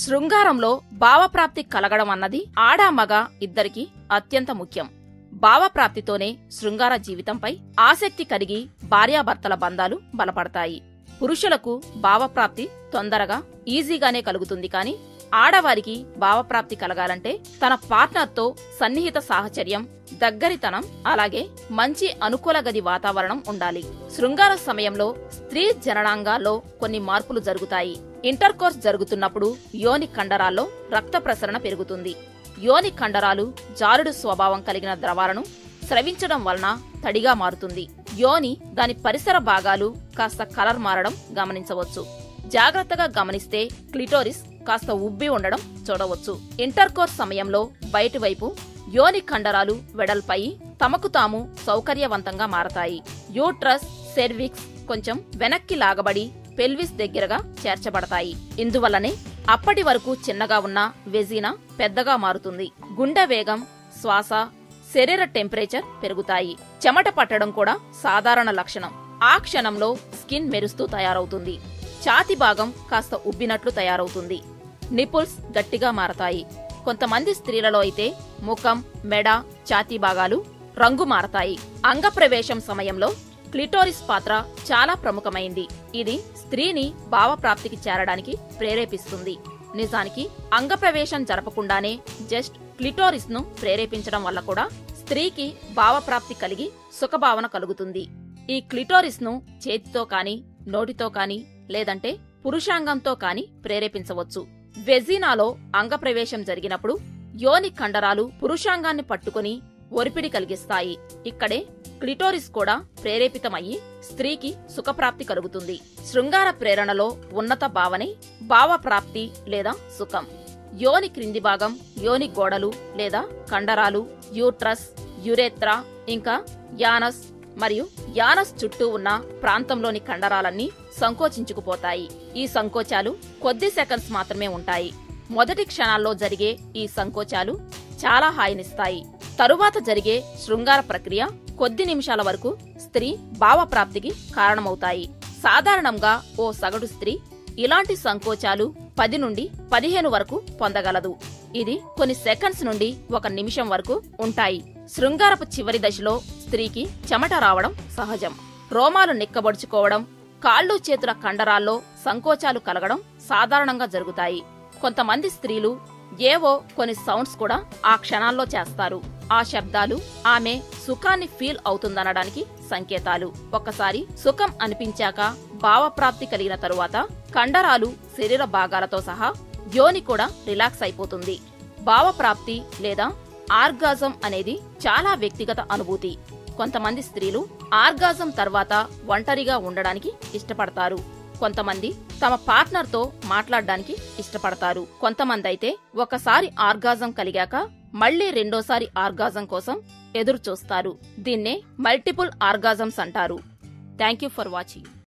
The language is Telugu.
శృంగారంలో భావప్రాప్తి కలగడం అన్నది ఆడా మగ ఇద్దరికి అత్యంత ముఖ్యం భావప్రాప్తితోనే శృంగార జీవితంపై ఆసక్తి కలిగి భార్యాభర్తల బంధాలు బలపడతాయి పురుషులకు భావప్రాప్తి తొందరగా ఈజీగానే కలుగుతుంది కాని ఆడవారికి భావప్రాప్తి కలగాలంటే తన పార్ట్నర్తో సన్నిహిత సాహచర్యం దగ్గరితనం అలాగే మంచి అనుకూల గది వాతావరణం ఉండాలి శృంగార సమయంలో స్త్రీ జననాంగాల్లో కొన్ని మార్పులు జరుగుతాయి ఇంటర్ కోర్స్ జరుగుతున్నప్పుడు యోని కండరాల్లో రక్త ప్రసరణ పెరుగుతుంది యోని కండరాలు జారుడు స్వభావం కలిగిన ద్రవాలను స్రవించడం వలన తడిగా మారుతుంది యోని దాని పరిసర భాగాలు కాస్త కలర్ మారడం గమనించవచ్చు జాగ్రత్తగా గమనిస్తే క్లిటోరిస్ కాస్త ఉబ్బి ఉండడం చూడవచ్చు ఇంటర్ కోర్స్ సమయంలో బయటి వైపు యోని కండరాలు వెడల్పై తమకు తాము సౌకర్యవంతంగా మారతాయి యూట్రస్ సెర్విక్స్ కొంచెం వెనక్కి లాగబడి పెల్విస్ దగ్గరగా చేర్చబడతాయి ఇందువల్లనే అప్పటి వరకు చిన్నగా ఉన్న వెజీనా పెద్దగా మారుతుంది గుండె వేగం శ్వాస శరీర టెంపరేచర్ పెరుగుతాయి చెమట పట్టడం కూడా సాధారణ లక్షణం ఆ క్షణంలో స్కిన్ మెరుస్తూ తయారవుతుంది ఛాతి భాగం కాస్త ఉబ్బినట్లు తయారవుతుంది నిపుల్స్ గట్టిగా మారతాయి కొంతమంది స్త్రీలలో అయితే ముఖం మెడ ఛాతీ భాగాలు రంగు మారతాయి అంగప్రవేశం సమయంలో క్లిటోరిస్ పాత్ర చాలా ప్రముఖమైంది ఇది స్త్రీని భావప్రాప్తికి చేరడానికి ప్రేరేపిస్తుంది నిజానికి అంగప్రవేశం జరపకుండానే జస్ట్ క్లిటోరిస్ ను ప్రేరేపించడం వల్ల కూడా స్త్రీకి భావప్రాప్తి కలిగి సుఖభావన కలుగుతుంది ఈ క్లిటోరిస్ ను చేతితో కాని నోటితో కాని లేదంటే పురుషాంగంతో కాని ప్రేరేపించవచ్చు వెజీనాలో అంగప్రవేశం జరిగినప్పుడు యోని కండరాలు పురుషాంగాన్ని పట్టుకుని ఒరిపిడి కలిగిస్తాయి ఇక్కడే క్లిటోరిస్ కూడా ప్రేరేపితమయ్యి స్త్రీకి సుఖప్రాప్తి కలుగుతుంది శృంగార ప్రేరణలో ఉన్నత భావనే భావప్రాప్తి లేదా సుఖం యోని క్రింది భాగం యోని గోడలు లేదా కండరాలు యూట్రస్ యురేత్రా ఇంకా యానస్ మరియు యానస్ చుట్టూ ఉన్న ప్రాంతంలోని కండరాలన్నీ సంకోచించుకుపోతాయి ఈ సంకోచాలు కొద్ది సెకండ్స్ మాత్రమే ఉంటాయి మొదటి క్షణాల్లో జరిగే ఈ సంకోచాలు చాలా హాయినిస్తాయి తరువాత జరిగే శృంగార ప్రక్రియ కొద్ది నిమిషాల వరకు స్త్రీ భావప్రాప్తికి కారణమవుతాయి సాధారణంగా ఓ సగటు స్త్రీ ఇలాంటి సంకోచాలు పది నుండి పదిహేను వరకు పొందగలదు ఇది కొన్ని సెకండ్స్ నుండి ఒక నిమిషం వరకు ఉంటాయి శృంగారపు చివరి దశలో స్త్రీకి చెమట రావడం సహజం రోమాలు నిక్కబడుచుకోవడం కాళ్ళు చేతుల కండరాల్లో సంకోచాలు కలగడం సాధారణంగా జరుగుతాయి కొంతమంది స్త్రీలు ఏవో కొన్ని సౌండ్స్ కూడా ఆ క్షణాల్లో చేస్తారు ఆ శబ్దాలు ఆమె సుఖాన్ని ఫీల్ అవుతుందనడానికి సంకేతాలు ఒక్కసారి సుఖం అనిపించాక భావప్రాప్తి కలిగిన తరువాత కండరాలు శరీర భాగాలతో సహా యోని కూడా రిలాక్స్ అయిపోతుంది భావప్రాప్తి లేదా ఆర్గాజం అనేది చాలా వ్యక్తిగత అనుభూతి కొంతమంది స్త్రీలు ఆర్గాజం తర్వాత ఒంటరిగా ఉండడానికి ఇష్టపడతారు కొంతమంది తమ పార్ట్నర్తో మాట్లాడడానికి ఇష్టపడతారు కొంతమంది అయితే ఒకసారి ఆర్గాజం కలిగాక మళ్లీ రెండోసారి ఆర్గాజం కోసం ఎదురు చూస్తారు దీన్నే మల్టిపుల్ ఆర్గాజమ్స్ అంటారు థ్యాంక్ యూ ఫర్ వాచింగ్